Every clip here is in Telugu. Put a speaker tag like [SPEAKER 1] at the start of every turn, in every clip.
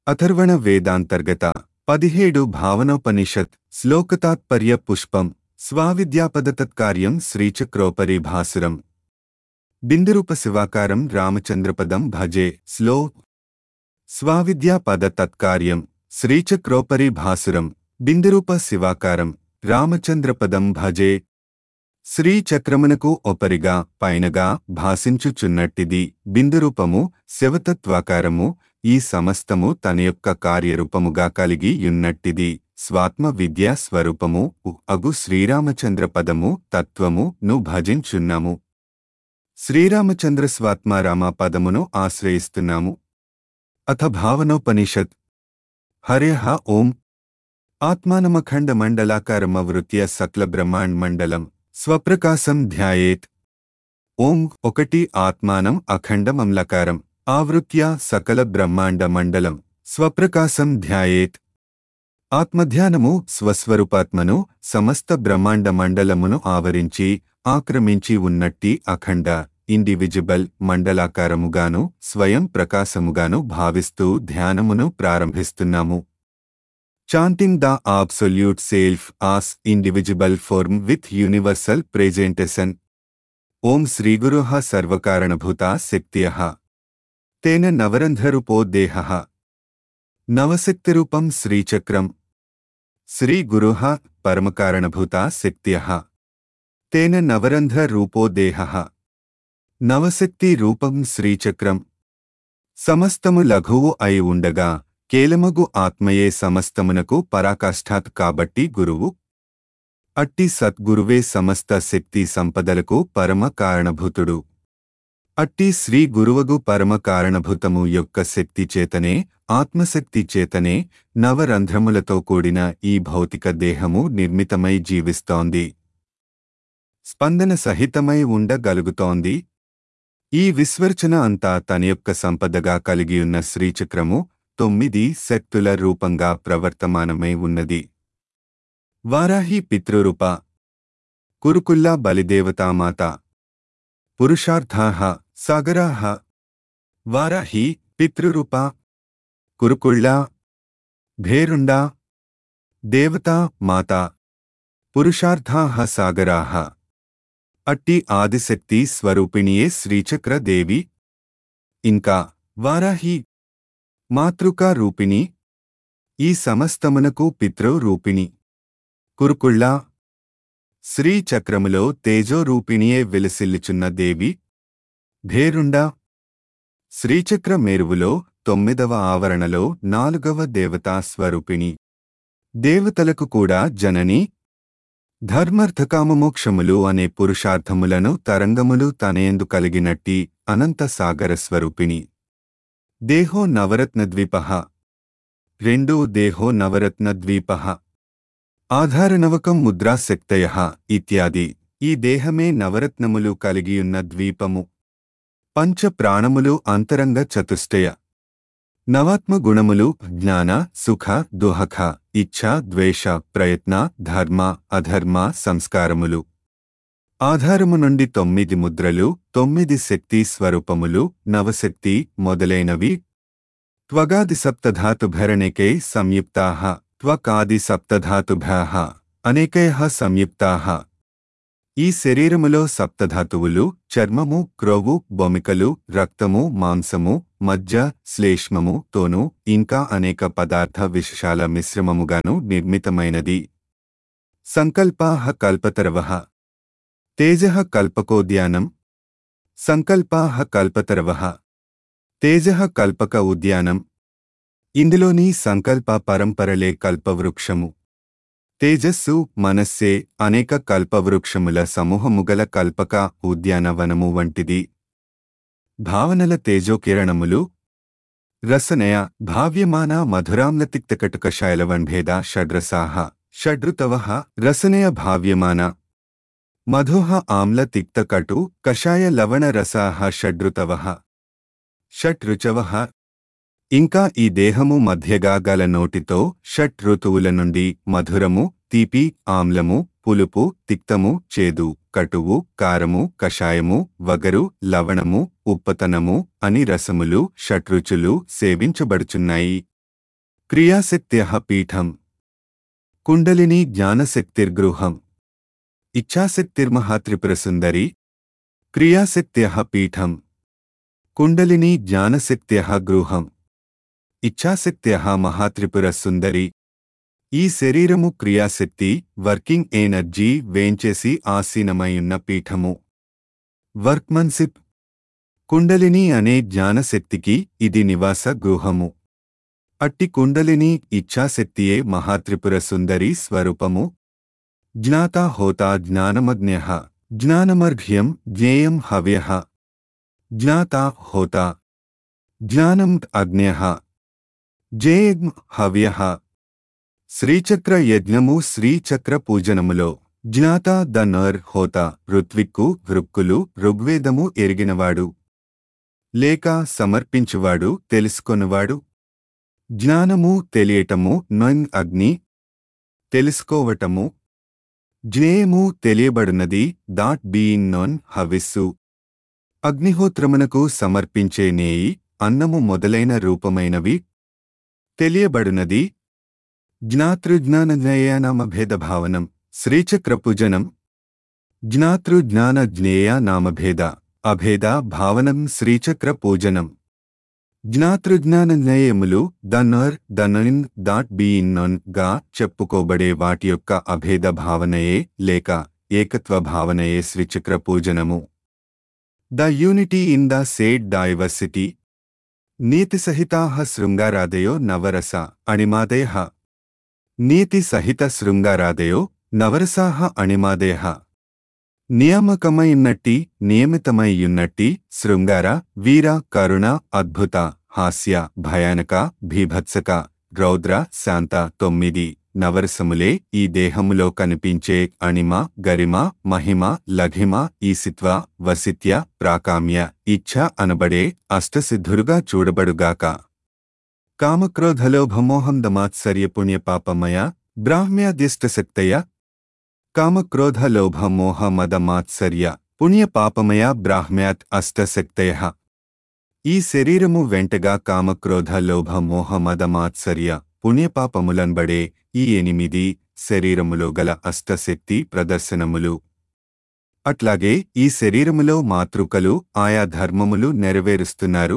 [SPEAKER 1] అథర్వణ వేదాంతర్గత పదిహేడు భావనోపనిషత్ శ్లోకతాత్పర్య పుష్పం స్వావిద్యాపదతత్కార్యం శ్రీచక్రోపరి భాసురం బిందురూప శివాకారం రామచంద్రపదం భజే స్లో స్వావిద్యాపద తత్కార్యం శ్రీచక్రోపరి భాసురం బిందురూప శివాకారం రామచంద్రపదం భజే శ్రీచక్రమునకు ఒపరిగా పైనగా భాసించుచున్నట్టిది బిందురూపము శివతత్వాకారము ఈ సమస్తము తన యొక్క కార్యరూపముగా కలిగి యున్నట్టిది స్వాత్మ విద్యా స్వరూపము ఉ అగు శ్రీరామచంద్ర పదము తత్వము ను భజించున్నాము శ్రీరామచంద్ర స్వాత్మారామ పదమును ఆశ్రయిస్తున్నాము అథ భావనోపనిషత్ హర్యః ఓం ఆత్మానమఖండ మండలాకారమవృత్య సకల బ్రహ్మాండ్ మండలం స్వప్రకాశం ధ్యాయేత్ ఓం ఒకటి ఆత్మానం అఖండమమ్లకారం ఆవృత్య సకల బ్రహ్మాండ మండలం స్వప్రకాశం ధ్యాయేత్ ఆత్మధ్యానము స్వస్వరూపాత్మను సమస్త బ్రహ్మాండ మండలమును ఆవరించి ఆక్రమించి ఉన్నట్టి అఖండ ఇండివిజిబల్ మండలాకారముగాను స్వయం ప్రకాశముగాను భావిస్తూ ధ్యానమును ప్రారంభిస్తున్నాము chanting the absolute self as indivisible form with universal presentation ఓం శ్రీగురుః సర్వకారణభూతా శక్త్యః తేన నవరంధ్రరూపో దేహః నవశక్తిరూపం శ్రీచక్రం శ్రీగురుః పరమకారణభూతా శక్త్యః తేన నవరంధ్రరూపో దేహః నవశక్తి రూపం శ్రీచక్రం సమస్తము లఘువు అయి ఉండగా కేలమగు ఆత్మయే సమస్తమునకు పరాకాష్ఠాత్ కాబట్టి గురువు అట్టి సద్గురువే సమస్త శక్తి సంపదలకు పరమ కారణభూతుడు అట్టి శ్రీ గురువగు పరమ కారణభూతము యొక్క శక్తి చేతనే ఆత్మశక్తి చేతనే నవరంధ్రములతో కూడిన ఈ భౌతిక దేహము నిర్మితమై జీవిస్తోంది స్పందన సహితమై ఉండగలుగుతోంది ఈ విశ్వర్చన అంతా తన యొక్క సంపదగా కలిగియున్న శ్రీచక్రము తొమ్మిది శక్తుల రూపంగా ప్రవర్తమానమై ఉన్నది వారాహి పితృరూప కురుకుల్లా బలిదేవతామాత పురుషార్థాః సాగరాః వారాహి పితృరూప కురుకుళ్ళా భేరుండా దేవతా మాత పురుషార్థాః సాగరాః అట్టి ఆదిశక్తి స్వరూపిణియే శ్రీచక్రదేవి ఇంకా వారాహి మాతృకా రూపిణి ఈ సమస్తమునకు పితృ రూపిణి కురుకుళ్ళా శ్రీచక్రములో తేజోరూపిణియే విలసిల్లుచున్న దేవి భేరుండా శ్రీచక్ర మేరువులో తొమ్మిదవ ఆవరణలో నాలుగవ దేవతా స్వరూపిణి దేవతలకు కూడా జనని ధర్మర్థకామమోక్షములు అనే పురుషార్థములను తరంగములు తనయందు కలిగినట్టి అనంత సాగర స్వరూపిణి దేహో నవరత్నద్వీప రెండు దేహో నవరత్నద్వీప ఆధారనవకం ముద్రాశక్తయ ఇత్యాది ఈ దేహమే నవరత్నములు కలిగియున్న ద్వీపము పంచ ప్రాణములు అంతరంగ చతుష్టయ నవాత్మ గుణములు జ్ఞాన సుఖ దుహఖ ఇచ్ఛ ద్వేష ప్రయత్న ధర్మ అధర్మ సంస్కారములు ఆధారము నుండి తొమ్మిది ముద్రలు తొమ్మిది శక్తి స్వరూపములు నవశక్తి మొదలైనవి త్వగాది సప్తధాతుభరణికై సంయుక్తాః త్వకాది సప్తధాతుభ్యాః అనేకైః సంయుక్తాః ఈ శరీరములో సప్తధాతువులు చర్మము క్రోవు బొమికలు రక్తము మాంసము మజ్జ శ్లేష్మము తోను ఇంకా అనేక పదార్థ విశేషాల మిశ్రమముగాను నిర్మితమైనది సంకల్పాః కల్పతరవః తేజః కల్పకోద్యానం సంకల్పాః కల్పతరవః తేజః కల్పక ఉద్యానం ఇందులోని సంకల్ప పరంపరలే కల్పవృక్షము తేజస్సు మనస్సే అనేక కల్పవృక్షముల సమూహముగల కల్పక ఉద్యానవనము వంటిది భావనల తేజోకిరణములు రసనయ భావ్యమాన మధురామ్లతిక్తకటుకశైలవన్భేద షడ్రసాః షడ్రుతవః రసనయ భావ్యమాన మధుః ఆమ్లతిక్తకటు కషాయ లవణ రసాః షడ్రుతవః షట్రుచవః ఇంకా ఈ దేహము మధ్యగా గల నోటితో షట్ ఋతువుల నుండి మధురము తీపి ఆమ్లము పులుపు తిక్తము చేదు కటువు కారము కషాయము వగరు లవణము ఉప్పతనము అని రసములు షట్రుచులు సేవించబడుచున్నాయి క్రియాశక్త్యః పీఠం కుండలిని జ్ఞానశక్తిర్గృహం ఇచ్ఛాశక్తిర్మహాత్రిపురసుందరి క్రియాశక్త్యః పీఠం కుండలిని జ్ఞానశక్త్యః గృహం ఇచ్ఛాశక్త్యః మహాత్రిపురసుందరి ఈ శరీరము క్రియాశక్తి వర్కింగ్ ఎనర్జీ వేంచేసి ఆసీనమైయున్న పీఠము వర్క్మన్సిప్ కుండలిని అనే జ్ఞానశక్తికి ఇది నివాస గృహము అట్టి కుండలిని ఇచ్ఛాశక్తియే మహాత్రిపుర సుందరి స్వరూపము జ్ఞాతా హోతా జ్ఞానమజ్ఞ జ్ఞానమర్ఘ్యం జ్ఞేయం హవ్య జ్ఞాతా హోతా జ్ఞానం అజ్ఞ జేయం హవ్య శ్రీచక్ర యజ్ఞము శ్రీచక్ర పూజనములో జ్ఞాత ద నర్ హోత ఋత్విక్కు వృక్కులు ఋగ్వేదము ఎరిగినవాడు లేక సమర్పించువాడు తెలుసుకొనువాడు జ్ఞానము తెలియటము నన్ అగ్ని తెలుసుకోవటము జ్ఞేయము తెలియబడునది దాట్ బీయింగ్ నొన్ హవిస్సు అగ్నిహోత్రమునకు సమర్పించే నేయి అన్నము మొదలైన రూపమైనవి తెలియబడునది జ్ఞాతృజ్ఞానజ్ఞేయానామ భేదభావనం శ్రీచక్రపుజనం జ్ఞాతృజ్ఞాన జ్ఞేయ నామభేద అభేద భావనం శ్రీచక్ర పూజనం జ్ఞాతృజ్ఞానజ్ఞేయములు దన్నర్ దనన్ దాట్ బీయిన్ నన్ గా చెప్పుకోబడే వాటి యొక్క అభేద భావనయే లేక ఏకత్వ భావనయే శ్రీచక్ర పూజనము the unity in the said diversity నీతిసహితాః శృంగారాదయో నవరస అణిమాదయః నీతిసహిత శృంగారాదయో నవరసాః అణిమాదయః నియామకమైయున్నట్టి నియమితమైయున్నట్టి శృంగార వీర కరుణ అద్భుత హాస్య భయానక భీభత్సక రౌద్ర శాంత తొమ్మిది నవరసములే ఈ దేహములో కనిపించే అణిమ గరిమ మహిమ లఘిమ ఈసిత్వ వసిత్య ప్రాకామ్య ఇచ్ఛ అనబడే అష్టసిద్ధురుగా చూడబడుగాక కామక్రోధలోభమోహం దమాత్సర్య పుణ్యపాపమయ బ్రాహ్మ్యాదిష్టశక్తయ కామక్రోధలోభమోహ మదమాత్సర్య పుణ్యపాపమయ బ్రాహ్మ్యాత్ అష్టశక్తయ ఈ శరీరము వెంటగా కామక్రోధ లోభ మోహ మదమాత్సర్య పుణ్యపాపములన్బడే ఈ ఎనిమిది శరీరములో గల అష్టశక్తి ప్రదర్శనములు అట్లాగే ఈ శరీరములో మాతృకలు ఆయా ధర్మములు నెరవేరుస్తున్నారు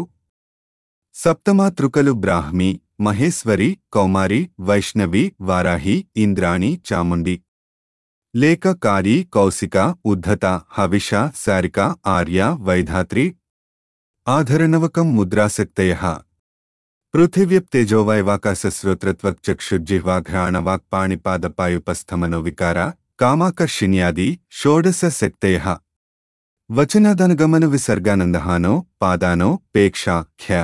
[SPEAKER 1] సప్తమాతృకలు బ్రాహ్మి మహేశ్వరి కౌమారి వైష్ణవి వారాహి ఇంద్రాణి చాముండి లేక కారి కౌశిక ఉద్ధత హవిష శారిక ఆర్య వైధాత్రి ఆధరణవకం ముద్రాసక్తయ పృథివ్యప్తేజోవైవాకాశశ్రోత్రత్వక్చక్షుర్జిహ్వాఘ్రాణవాక్పాణిపాదపాయుపస్థమనో వికార కామాకర్షిణ్యాది షోడశ శక్తయ వచనాదనగమన విసర్గానందహానో పాదానో పేక్షా ఖ్య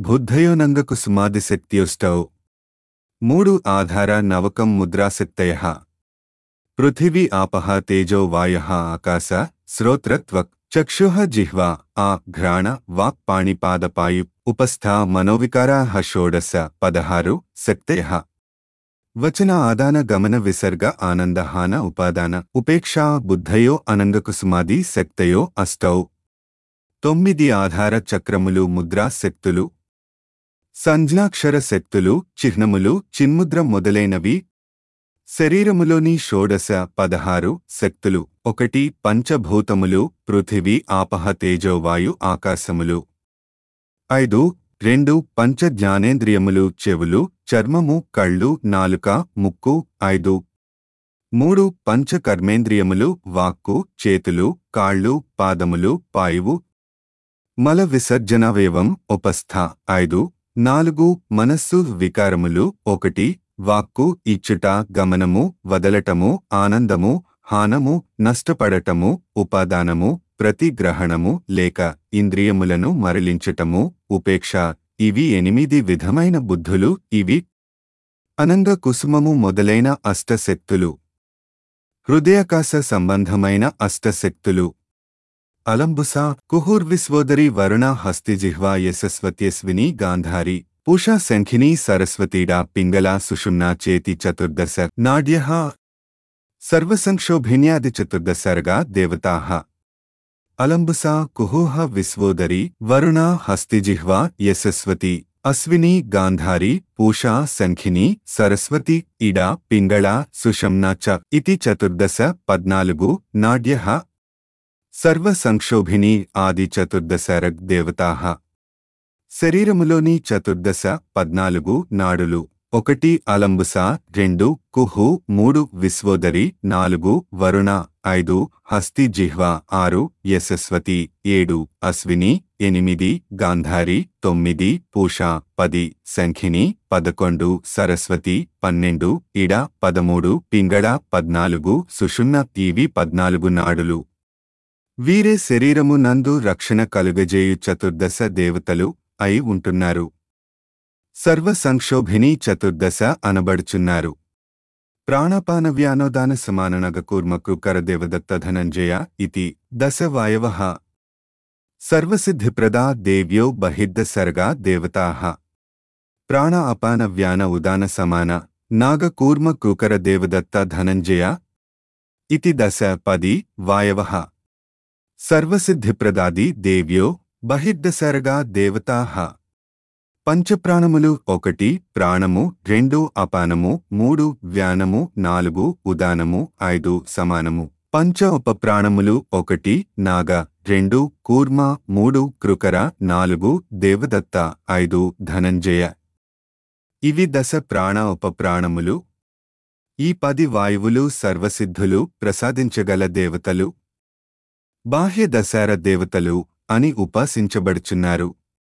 [SPEAKER 1] బుద్ధయోనంగకుసుమాదిశక్త్యుష్టౌ మూడు ఆధార నవకం ముద్రాసక్తయ పృథివీ ఆపః తేజో వాయః ఆకాశ శ్రోత్రత్వక్ చక్షుః జిహ్వా ఆ ఘ్రాణ వాక్ పాణిపాదపాయు ఉపస్థా మనోవికారాః షోడశ పదహారు శక్తయః వచన ఆదాన గమన విసర్గ ఆనందహాన ఉపాదాన ఉపేక్షా బుద్ధయో అనంగకుసుమాది శక్తయో అష్టౌ తొమ్మిది ఆధార చక్రములు ముద్రా శక్తులు సంజ్ఞాక్షర శక్తులు చిహ్నములు చిన్ముద్ర మొదలైనవి శరీరములోని షోడశ పదహారు శక్తులు ఒకటి పంచభూతములు పృథివీ ఆపహ తేజోవాయు ఆకాశములు ఐదు రెండు పంచ జ్ఞానేంద్రియములు చెవులు చర్మము కళ్ళు నాలుక ముక్కు ఐదు మూడు పంచ కర్మేంద్రియములు వాక్కు చేతులు కాళ్ళు పాదములు పాయువు మల విసర్జనావయవం ఉపస్థ ఐదు నాలుగు మనస్సు వికారములు ఒకటి వాక్కు ఇచ్చుట గమనము వదలటము ఆనందము హానము నష్టపడటము ఉపాదానము ప్రతిగ్రహణము లేక ఇంద్రియములను మరలించటము ఉపేక్ష ఇవి ఎనిమిది విధమైన బుద్ధులు ఇవి అనంగ కుసుమము మొదలైన అష్టశక్తులు హృదయాకాశ సంబంధమైన అష్టశక్తులు అలంబుస కుహుర్విశ్వోదరి వరుణ హస్తిజిహ్వా యశస్వత్యస్విని గాంధారి పూషా శంఖిని సరస్వతీడా పింగళా సుషుమ్నా చేతి చతుర్దశ నాడ్య సర్వసంక్షోభిన్యాది చతుర్దశర్గా దేవతాః అలంబుసా కుహూహ విశ్వోదరి వరుణ హస్తిజిహ్వా యశస్వతి అశ్విని గాంధారి పూషా సంఖిని సరస్వతి ఇడ పింగళ సుషమ్నా చ ఇతి చతుర్దశ పద్నాలుగు నాడ్య సర్వసంక్షోభిని ఆది చతుర్దశ రగ్ దేవతాః శరీరములోని చతుర్దశ పద్నాలుగు నాడులు ఒకటి అలంబుస రెండు కుహు మూడు విశ్వోదరి నాలుగు వరుణ ఐదు హస్తి జిహ్వ ఆరు యశస్వతి ఏడు అశ్విని ఎనిమిది గాంధారి తొమ్మిది పూష పది సంఖిని పదకొండు సరస్వతి పన్నెండు ఇడ పదమూడు పింగళ పద్నాలుగు సుషుమ్న ఇవి పద్నాలుగు నాడులు వీరే శరీరము నందు రక్షణ కలుగజేయు చతుర్దశ దేవతలు అయి ఉంటున్నారు సర్వ సంక్షోభిని చతుర్దశ అనబడుచున్నారు ప్రాణపాన వ్యానోదాన సమాననగ కూర్మకు కరదేవదత్త ధనంజయ ఇతి దశ వాయవ సర్వసిద్ధిప్రదా దేవ్యో బహిర్దసర్గా దేవతాః ప్రాణ అపాన వ్యాన ఉదాన సమాన నాగ కూర్మ కుకర దేవదత్త ధనంజయ ఇతి దశ పది వాయవ సర్వసిద్ధిప్రదాది దేవ్యో బహిర్దసరగా దేవతాః పంచప్రాణములు ఒకటి ప్రాణము రెండు అపానము మూడు వ్యానము నాలుగు ఉదానము ఐదు సమానము పంచ ఉపప్రాణములు ఒకటి నాగ రెండు కూర్మ మూడు కృకర నాలుగు దేవదత్త ఐదు ధనంజయ ఇవి దశ ప్రాణ ఉపప్రాణములు ఈ పది వాయువులు సర్వసిద్ధులు ప్రసాదించగల దేవతలు బాహ్య దశార దేవతలు అని ఉపాసించబడుచున్నారు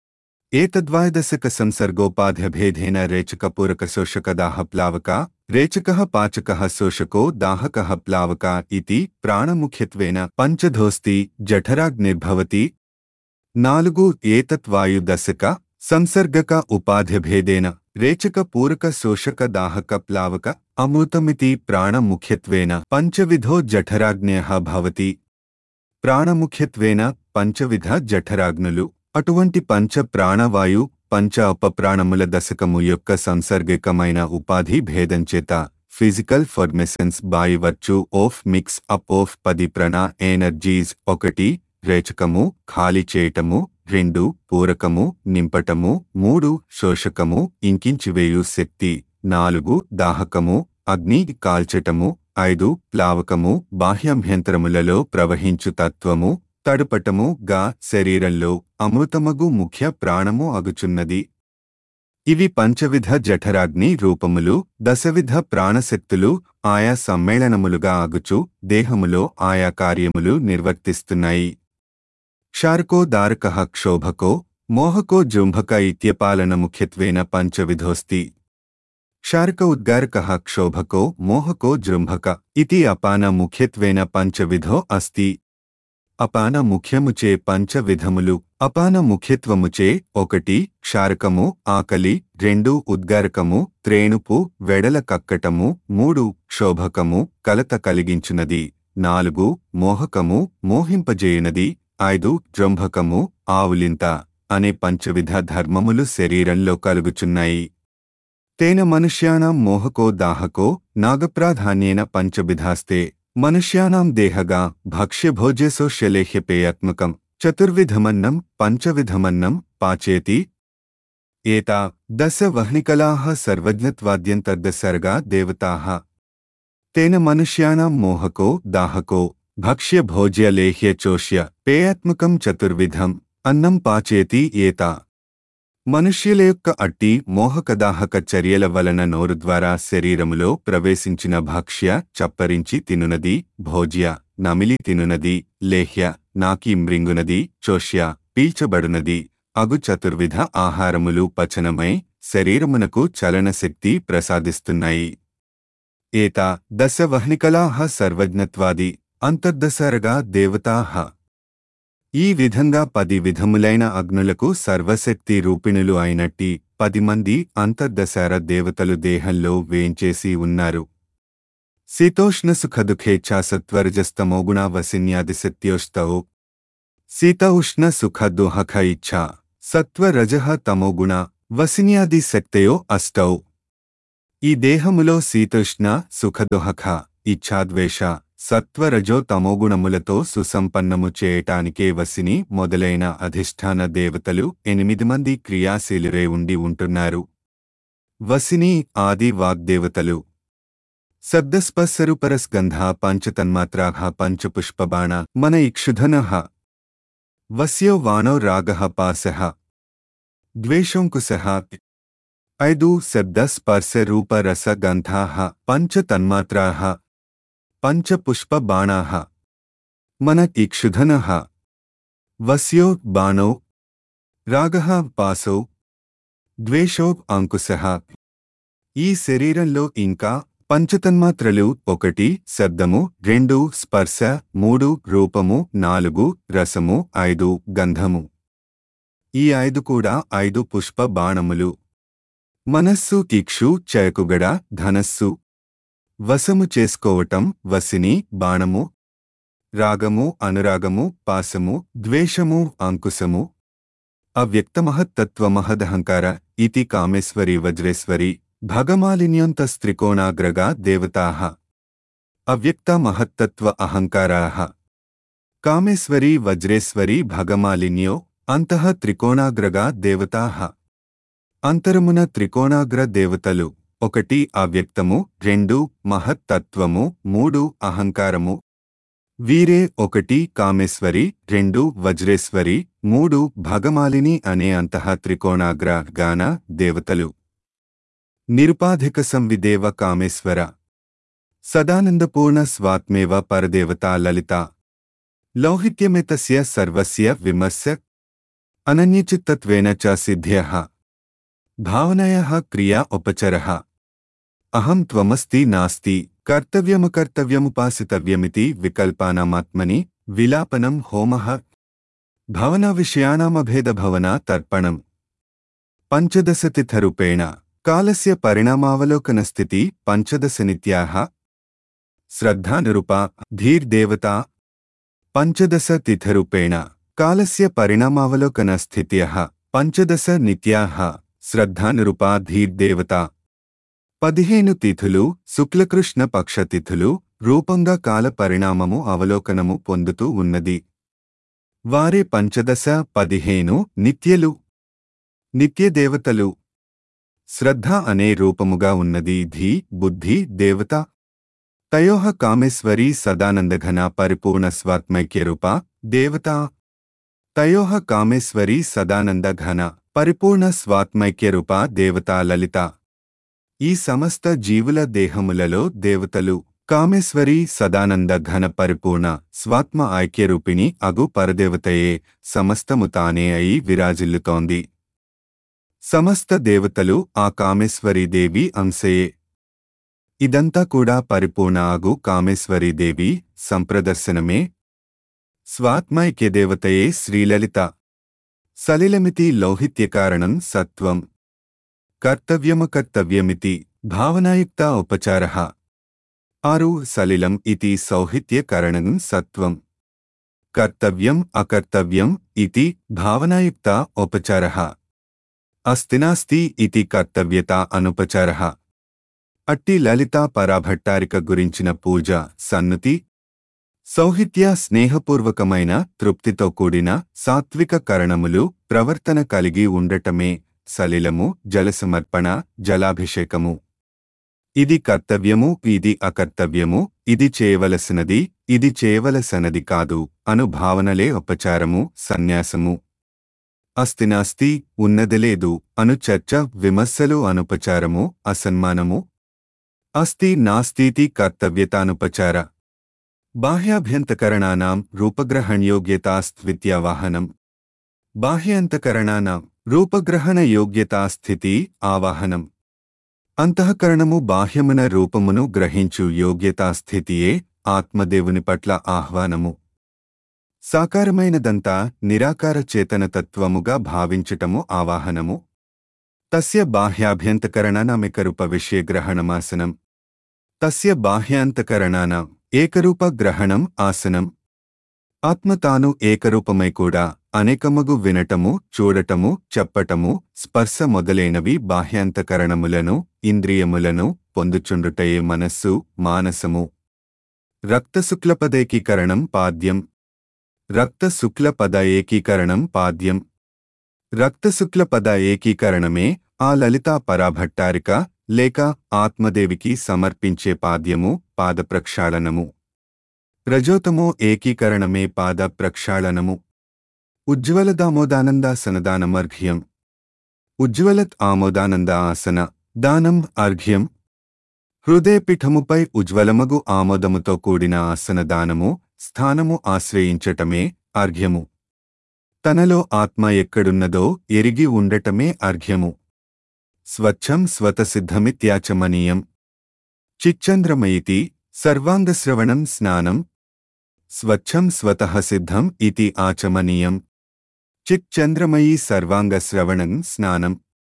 [SPEAKER 1] ఏతద్వాయదశక సంసర్గోపాధ్యభేదేన రేచక పూరక శోషక దాహ ప్లావక రేచక పాచక శోషకో దాహక ప్లావక ఇతి ప్రాణముఖ్యత్వేన పంచధోస్తి జఠరాగ్నిర్భవతి నాలుగు ఏతత్వాయుదశక సంసర్గక ఉపాధ్యభేదేన రేచక పూరక శోషక దాహక ప్లావక అమృతమితి ప్రాణముఖ్యత్వేన పంచవిధో జఠరాగ్నేయ భవతి ప్రాణముఖ్యత్వేన పంచవిధ జఠరాగ్నులు అటువంటి పంచ ప్రాణవాయు పంచ అపప్రాణముల దశకము యొక్క సంసర్గికమైన ఉపాధి భేదంచేత ఫిజికల్ ఫార్మెసెన్స్ by virtue of mix up of పది ప్రణా ఎనర్జీస్ ఒకటి రేచకము ఖాళీ చేయటము రెండు పూరకము నింపటము మూడు శోషకము ఇంకించివేయు శక్తి నాలుగు దాహకము అగ్ని కాల్చటము ఐదు ప్లావకము బాహ్యాభ్యంతరములలో ప్రవహించు తత్వము తడుపటము గా శరీరంలో అమృతమగు ముఖ్య ప్రాణము అగుచున్నది ఇవి పంచవిధ జఠరాగ్ని రూపములు దశవిధ ప్రాణశక్తులు ఆయా సమ్మేళనములుగా అగుచు దేహములో ఆయా కార్యములు నిర్వర్తిస్తున్నాయి క్షారకో దారక క్షోభకో మోహకో జృంభక ఇత్యపాలన ముఖ్యత్వేన పంచవిధోస్తి క్షారక ఉద్గారక క్షోభకో మోహకో జృంభక ఇతి అపాన ముఖ్యత్వేన పంచవిధో అస్తి అపాన ముఖ్యముచే పంచవిధములు అపాన ముఖ్యత్వముచే ఒకటి క్షారకము ఆకలి రెండు ఉద్గారకము త్రేణుపు వెడల కక్కటము మూడు క్షోభకము కలత కలిగించునది నాలుగు మోహకము మోహింపజేయునది ఐదు జృంభకము ఆవులింత అనే పంచవిధ ధర్మములు శరీరంలో కలుగుచున్నాయి తేన మనుష్యాణం మోహకో దాహకో నాగప్రాధాన్యేన పంచవిధాస్తే మనుష్యానాం దేహగా భక్ష్యభోజ్యసోష్యలేహ్యపేయాత్మకం చతుర్విధమన్నం పంచవిధమన్నం పాచేతి ఏతా దశ వహ్నికలాః సర్వజ్ఞత్వాద్యంతర్దశర్గా దేవతాః తేన మనుష్యానాం మోహకో దాహకో భక్ష్యభోజ్యలేహ్యచోష్య పేయాత్మకం చతుర్విధం అన్నం పాచేతి ఏతా మనుష్యుల యొక్క అట్టి మోహకదాహక చర్యల వలన నోరు ద్వారా శరీరములో ప్రవేశించిన భక్ష్య చప్పరించి తినునది భోజ్య నమిలి తినునది లేహ్య నాకి మృంగునది చోష్య పీల్చబడునది అగు చతుర్విధ ఆహారములు పచనమై శరీరమునకు చలనశక్తి ప్రసాదిస్తున్నాయి ఏత దశ వహ్నికలాహ సర్వజ్ఞత్వాది అంతర్దశరగా దేవతాహ ఈ విధంగా పది విధములైన అగ్నులకు సర్వశక్తి రూపిణులు అయినట్టి పది మంది అంతర్దశార దేవతలు దేహంలో వేంచేసి ఉన్నారు శీతోష్ణ సుఖదుఖేచ్ఛా సత్వరజస్తమోగుణ వసిన్యాదిశత్యోష్టౌ శీత ఉష్ణ సుఖ దుహఖ ఇచ్ఛా సత్వరజ తమోగుణ వసిన్యాది శక్తయో అష్టౌ ఈ దేహములో శీతోష్ణ సుఖదుహఖ ఇచ్ఛాద్వేష సత్వరజో తమోగుణములతో సుసంపన్నము చేయటానికే వసిని మొదలైన అధిష్టాన దేవతలు ఎనిమిది మంది క్రియాశీలురే ఉండి ఉంటున్నారు వసిని ఆది వాగ్దేవతలు శబ్దస్పర్శరుపరస్గంధ పంచతన్మాత్రాః పంచపుష్పబాణ మన ఇక్షుధనః వస్యో వానో రాగః పాశః ద్వేషోంకుశః ఐదు శబ్దస్పర్శరూపరసగంధాః పంచతన్మాత్రాः పంచపుష్పబాణాः మన ఇక్షుధనః వస్యో బాణో రాగః పాసో ద్వేషో అంకుశః ఈ శరీరంలో ఇంకా పంచతన్మాత్రలు ఒకటి శబ్దము రెండు స్పర్శ మూడు రూపము నాలుగు రసము ఐదు గంధము ఈ ఐదు కూడా ఐదు పుష్ప బాణములు మనస్సు ఇక్షు చయకుగడ ధనస్సు వశము చేసుకోవటం వసిని బాణము రాగము అనురాగము పాసము ద్వేషము అంకుశము అవ్యక్తమహత్తత్వమహదహంకార ఇతి కామేశ్వరి వజ్రేశ్వరి భగమాలిన్యంతస్త్రికోణాగ్రగా దేవతాః అవ్యక్త మహత్తత్వ అహంకారాః కామేశ్వరి వజ్రేశ్వరి భగమాలిన్యో అంతః త్రికోణాగ్రగా దేవతాః అంతరమున త్రికోణాగ్ర దేవతలు ఒకటి అవ్యక్తము రెండు మహత్తత్వము మూడు అహంకారము వీరే ఒకటి కామేశ్వరి రెండు వజ్రేశ్వరి మూడు భగమాలిని అనే అంతః త్రికోణాగ్ర గాన దేవతలు నిరుపాధిక సంవిదేవ కామేశ్వర సదానందపూర్ణ స్వాత్మేవ పరదేవతా లలిత లౌహిత్యమితస్య సర్వస్య విమర్శ అనన్యచిత్తత్వేన చ సిద్ధ్యః భావనయః క్రియా ఉపచరः అహం త్వమస్తి నాస్తి కర్తవ్యమకర్తవ్యముపాసితవ్యమితి వికల్పానామాత్మని విలాపనం హోమః భవన విషయానామభేదభవన తర్పణం పంచదశతిథరూపేణ కాలస్య పరిణామావలోకనస్థితి పంచదశనిత్యాः శ్రద్ధానురూపా ధీర్దేవతా పంచదశ తిథరూపేణ కాలస్య పరిణామావలోకనస్థిత్యः పంచదశ నిత్యాः శ్రద్ధానురూపా ధీర్దేవతా పదిహేను తిథులు శుక్లకృష్ణ పక్ష తిథులు రూపంగా కాల పరిణామము అవలోకనము పొందుతూ ఉన్నది వారే పంచదశ పదిహేను నిత్యలు నిత్యదేవతలు శ్రద్ధ అనే రూపముగా ఉన్నది ధీ బుద్ధి దేవత తయోహ కామేశ్వరీ సదానందఘన పరిపూర్ణ స్వాత్మైక్యరూప దేవత తయోహ కామేశ్వరీ సదానందఘన పరిపూర్ణ స్వాత్మైక్యరూప దేవతా లలిత ఈ సమస్త జీవుల దేహములలో దేవతలు కామేశ్వరి సదానంద ఘన పరిపూర్ణ స్వాత్మ ఐక్యరూపిణి అగు పరదేవతయే సమస్తము తానే అయి విరాజిల్లుతోంది సమస్త దేవతలు ఆ కామేశ్వరీదేవి అంశయే ఇదంతా కూడా పరిపూర్ణ అగు కామేశ్వరీదేవి సంప్రదర్శనమే స్వాత్మైక్యదేవతయే శ్రీలలిత సలిలమితి లౌహిత్యకారణం సత్వం కర్తవ్యమకర్తవ్యమితి భావనాయుక్త ఉపచార ఆరు సలిలం ఇతి సౌహిత్యకరణం సత్వం కర్తవ్యం అకర్తవ్యం ఇతి భావనాయుక్త ఉపచార అస్తినాస్తి ఇతి కర్తవ్యత అనుపచార అట్టి లలితా పరాభట్టారిక గురించిన పూజ సన్నుతి సౌహిత్య స్నేహపూర్వకమైన తృప్తితో కూడిన సాత్విక కరణములు ప్రవర్తన కలిగి ఉండటమే సలిలము జలసమర్పణ జలాభిషేకము ఇది కర్తవ్యము ఇది అకర్తవ్యము ఇది చేయవలసినది ఇది చేయవలసనది కాదు అను భావనలే ఉపచారము సన్యాసము అస్తినాస్తి ఉన్నదిలేదు అను చర్చ విమర్శలు అనుపచారము అసన్మానము అస్తి నాస్तीति కర్తవ్యతానుపచార బాహ్యాభ్యంతకరణానాం రూపగ్రహణయోగ్యతాస్త్విత్యావాహనం బాహ్యాంతకరణానాం రూపగ్రహణయోగ్యతాస్థితి ఆవాహనం అంతఃకరణము బాహ్యమున రూపమును గ్రహించు యోగ్యతాస్థితియే ఆత్మదేవుని పట్ల ఆహ్వానము సాకారమైనదంతా నిరాకార చేతనతత్వముగా భావించటము ఆవాహనము తస్య బాహ్యాభ్యంతకరణానామికరూప విషయగ్రహణమాసనం తస్య బాహ్యాంతకరణానాం ఏకరూప గ్రహణం ఆసనం ఆత్మ తాను ఏకరూపమై కూడా అనేకమగు వినటము చూడటము చెప్పటము స్పర్శ మొదలైనవి బాహ్యాంతకరణములను ఇంద్రియములను పొందుచుండుటయే మనస్సు మానసము రక్తశుక్లపదేకీకరణం పాద్యం రక్తశుక్లపద ఏకీకరణం పాద్యం రక్తశుక్లపద ఏకీకరణమే ఆ లలితా పరాభట్టారిక లేక ఆత్మదేవికి సమర్పించే పాద్యము పాద ప్రక్షాళనము రజోతమో ఏకీకరణమే పాద ప్రక్షాళనము ఉజ్వల దామోదానంద సనదానమర్ఘ్యం ఉజ్వలత్ ఆమోదానంద ఆసన దానం అర్ఘ్యం హృదయపీఠముపై ఉజ్వలమగు ఆమోదముతో కూడిన ఆసన దానము స్థానము ఆశ్రయించటమే అర్ఘ్యము తనలో ఆత్మ ఎక్కడున్నదో ఎరిగి ఉండటమే అర్ఘ్యము స్వచ్ఛం స్వతసిద్ధమిత్యాచమనీయం చిచ్చంద్రమయితి సర్వాంగశ్రవణం స్నానం స్వచ్ఛం స్వతః సిద్ధం ఇతి ఆచమనీయం చిచ్చంద్రమయీ సర్వాంగశ్రవణం స్నానం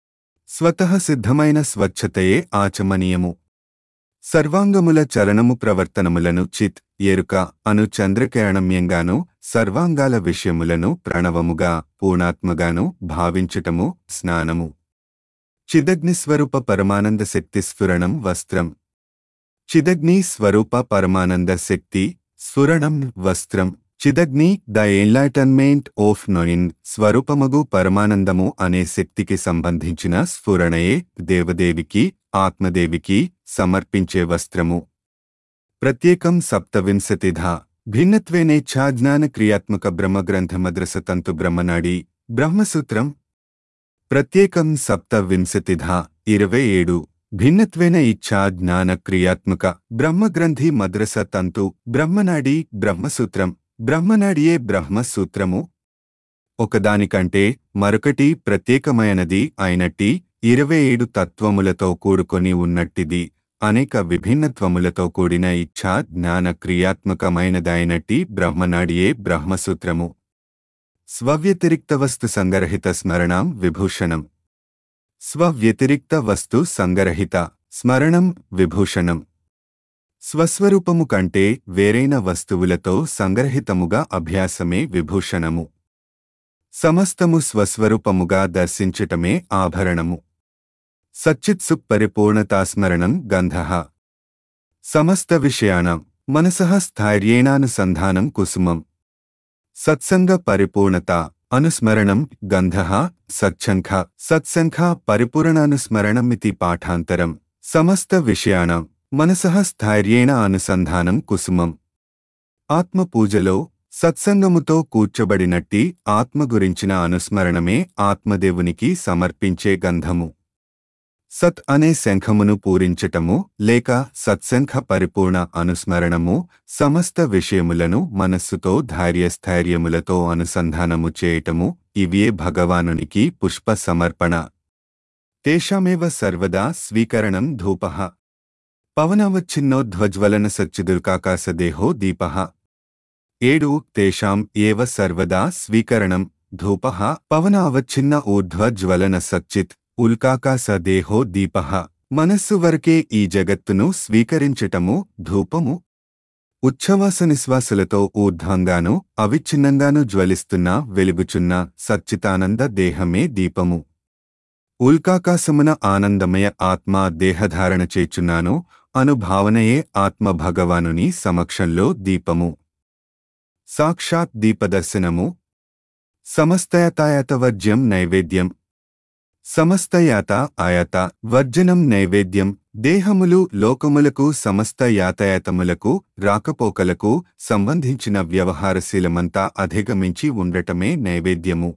[SPEAKER 1] స్వతః సిద్ధమైన స్వచ్ఛతయే ఆచమనీయము సర్వాంగముల చలనము ప్రవర్తనములను చిత్ ఎరుక అను చంద్రకిరణమ్యంగాను సర్వాంగాల విషయములను ప్రణవముగా పూర్ణాత్మగాను భావించుటము స్నానము చిదగ్ని స్వరూప పరమానంద శక్తి స్ఫురణం వస్త్రం చిదగ్ని స్వరూప పరమానంద శక్తి స్ఫురణం వస్త్రం చిదగ్ని ద ఎన్లైటన్మెంట్ ఆఫ్ నోయిన్ స్వరూపమగు పరమానందము అనే శక్తికి సంబంధించిన స్ఫురణయే దేవదేవికి ఆత్మదేవికి సమర్పించే వస్త్రము ప్రత్యేకం సప్తవింశతిధా భిన్నత్వేనేచ్ఛాజ్ఞాన క్రియాత్మక బ్రహ్మగ్రంథమద్రసతంతు బ్రహ్మనాడి బ్రహ్మసూత్రం ప్రత్యేకం సప్తవింశతిధా ఇరవై ఏడు భిన్నత్వేన ఇచ్ఛా జ్ఞాన క్రియాత్మక బ్రహ్మగ్రంథి మద్రస తంతు బ్రహ్మనాడి బ్రహ్మసూత్రం బ్రహ్మనాడియే బ్రహ్మసూత్రము ఒకదానికంటే మరొకటి ప్రత్యేకమైనది అయినట్టి ఇరవై ఏడు తత్వములతో కూడుకొని ఉన్నట్టిది అనేక విభిన్నత్వములతో కూడిన ఇచ్ఛా జ్ఞాన క్రియాత్మకమైనదైనట్టి బ్రహ్మనాడియే బ్రహ్మసూత్రము స్వవ్యతిరిక్త వస్తు సంగరహిత స్మరణం విభూషణం స్వవ్యతిరిక్త వస్తు సంగరహిత స్మరణం విభూషణం స్వస్వరూపము కంటే వేరైన వస్తువులతో సంగ్రహితముగా అభ్యాసమే విభూషణము సమస్తము స్వస్వరూపముగా దర్శించటమే ఆభరణము సచ్చిత్సుక్ పరిపూర్ణతాస్మరణం గంధ సమస్త విషయాణం మనసః స్థైర్యేణానుసంధానం కుసుమం సత్సంగ పరిపూర్ణత అనుస్మరణం గంధ సచ్చంఖ సత్సంఖ పరిపూర్ణానుస్మరణమితి పాఠాంతరం సమస్త విషయాణం మనసః స్థైర్యేణ అనుసంధానం కుసుమం ఆత్మపూజలో సత్సంగముతో కూర్చబడినట్టి ఆత్మ గురించిన అనుస్మరణమే ఆత్మదేవునికి సమర్పించే గంధము సత్ అనే శంఖమును పూరించటము లేక సత్సంఖ పరిపూర్ణ అనుస్మరణము సమస్త విషయములను మనస్సుతో ధైర్యస్థైర్యములతో అనుసంధానము చేయటము ఇవియే భగవానునికి పుష్ప సమర్పణ తేషామేవ సర్వదా స్వీకరణం ధూపః పవనవచ్చిన్నోధ్వజ్వలన సచ్చిదుర్కాకాశదేహో దీపః ఏడు తేషాం ఏవ సర్వదా స్వీకరణం ధూపః పవనావచ్చిన్న ఊర్ధ్వజ్వలన సచ్చిత్ ఉల్కాకాశ దేహో దీపః మనస్సు వరకే ఈ జగత్తును స్వీకరించటము ధూపము ఉచ్ఛ్వాస నిశ్వాసలతో ఊర్ధ్వంగాను అవిచ్ఛిన్నంగాను జ్వలిస్తున్న వెలుగుచున్న సచ్చితానంద దేహమే దీపము ఉల్కాకాశమున ఆనందమయ ఆత్మ దేహధారణ చేచున్నాను అనుభావనయే ఆత్మ భగవానుని సమక్షంలో దీపము సాక్షాత్ దీపదర్శనము సమస్తయతాయత వర్జ్యం నైవేద్యం సమస్తయాత ఆయత వర్జనం నైవేద్యం దేహములు లోకములకు సమస్త యాతాయాతములకు రాకపోకలకు సంబంధించిన వ్యవహారశీలమంతా అధిగమించి ఉండటమే నైవేద్యము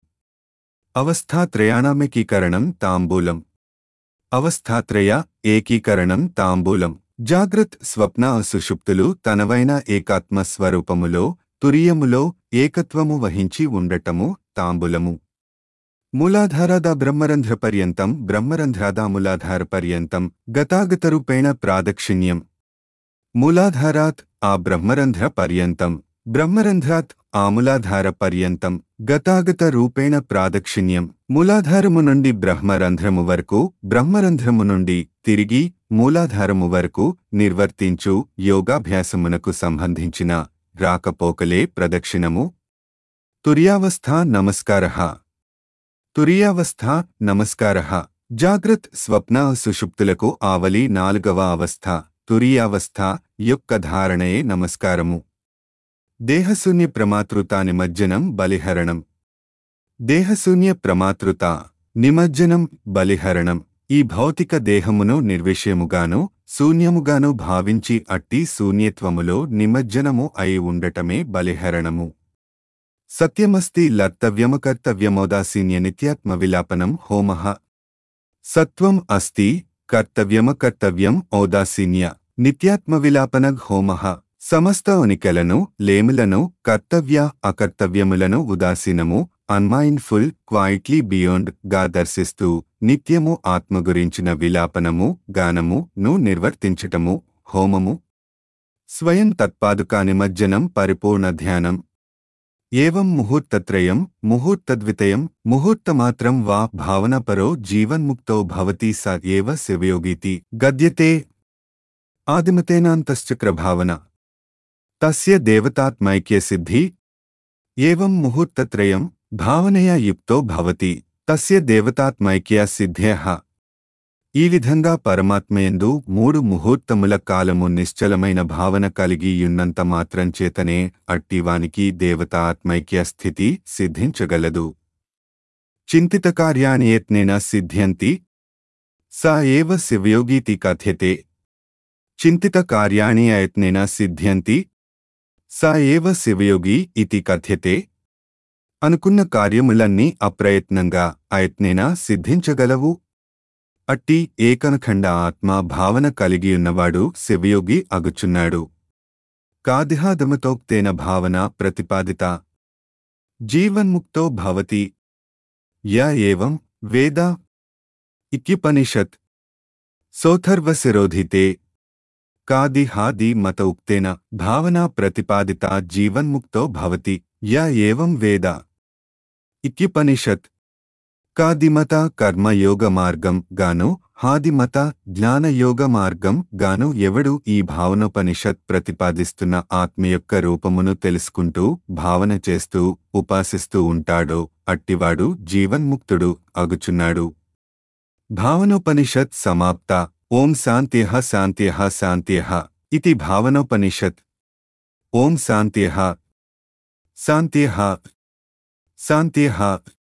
[SPEAKER 1] అవస్థాత్రయాణామేకీకరణం తాంబూలం అవస్థాత్రయ ఏకీకరణం తాంబూలం జాగ్రత్ స్వప్న సుషుప్తులు తనవైన ఏకాత్మ స్వరూపములో తురియములో ఏకత్వము వహించి ఉండటము తాంబూలము మూలాధారాద బ్రహ్మరంధ్ర పర్యంతం బ్రహ్మరంధ్రాదా మూలాధార పర్యంతం గతాగతరూపేణ ప్రాదక్షిణ్యం మూలాధారాత్ ఆ బ్రహ్మరంధ్ర పర్యంతం బ్రహ్మరంధ్రాత్ ఆ మూలాధార పర్యంతం గతాగత రూపేణ ప్రాదక్షిణ్యం మూలాధారము నుండి బ్రహ్మరంధ్రము వరకు బ్రహ్మరంధ్రము నుండి తిరిగి మూలాధారము వరకు నిర్వర్తించు యోగాభ్యాసమునకు సంబంధించిన రాకపోకలే ప్రదక్షిణము తుర్యావస్థ నమస్కారః తురియావస్థ నమస్కార జాగ్రత్ స్వప్న సుషుప్తులకు ఆవలి నాలుగవ అవస్థ తురీయావస్థ యొక్క ధారణయే నమస్కారము దేహశూన్య ప్రమాతృత నిమజ్జనం బలిహరణం దేహశూన్య ప్రమాతృత నిమజ్జనం బలిహరణం ఈ భౌతిక దేహమును నిర్విషయముగాను శూన్యముగాను భావించి అట్టి శూన్యత్వములో నిమజ్జనము అయి ఉండటమే బలిహరణము సత్యమస్తి లర్తవ్యమకర్తవ్యమోదాసీన్య నిత్యాత్మ విలాపనం హోమః సత్వం అస్తి కర్తవ్యమకర్తవ్యం ఔదాసీన్య నిత్యాత్మ విలాపన హోమః సమస్త ఉనికెలను లేములను కర్తవ్య అకర్తవ్యములను ఉదాసీనము అన్మైండ్ఫుల్ క్వైట్లీ బియాండ్ గా దర్శిస్తూ నిత్యము ఆత్మ గురించిన విలాపనము గానము ను నిర్వర్తించటము హోమము స్వయం తత్పాదుకా నిమజ్జనం పరిపూర్ణ ధ్యానం ఏవం ముహూర్తత్రయం ముహూర్తద్వితయం ముహూర్తమాత్రం వా భావనపరో జీవన్ముక్తో భవతి స ఏవ శివయోగీతి గద్యతే ఆదిమతేనాంతశ్చక్రభావన తస్య దేవతాత్మైక్యసిద్ధి ఏవం ముహూర్తత్రయం భావనయా యుక్తో భవతి తస్య దేవతాత్మైక్య సిద్ధ్యః ఈ విధంగా పరమాత్మయందు మూడు ముహూర్తముల కాలము నిశ్చలమైన భావన కలిగియున్నంత మాత్రం చేతనే అట్టివానికి దేవతాత్మైక్య స్థితి సిద్ధించగలదు చింతిత కార్యాణి యత్నేన సిద్ధ్యంతి స ఏవ శివయోగీతి కథ్యతే చింతిత కార్యాణి అయత్నేన సిద్ధ్యంతి స ఏవ శివయోగి ఇతి కథ్యతే అనుకున్న కార్యములన్నీ అప్రయత్నంగా అయత్నేనా సిద్ధించగలవు అట్టి ఏకనఖండ ఆత్మ భావన కలిగియున్నవాడు శివయోగి అగుచున్నాడు కాదిహాదమతోక్తేన భావన ప్రతిపాదిత జీవన్ముక్తో భవతి య ఏవం వేద ఇత్యుపనిషత్ సోథర్వశిరోధితే కాది హాది మత ఉక్తేన భావనా ప్రతిపాదిత జీవన్ముక్తో భవతి య ఏవం వేద ఇత్యుపనిషత్ కాదిమత కర్మయోగ మార్గం గాను హాదిమత జ్ఞానయోగ మార్గం గాను ఎవడు ఈ భావనోపనిషత్ ప్రతిపాదిస్తున్న ఆత్మ యొక్క రూపమును తెలుసుకుంటూ భావన చేస్తూ ఉపాసిస్తూ ఉంటాడో అట్టివాడు జీవన్ముక్తుడు అగుచున్నాడు భావనోపనిషత్ సమాప్త ఓం శాంత్యః శాంత్యః శాంత్యః ఇతి భావనోపనిషత్ ఓం శాంత్యః శాంత్యః శాంత్యః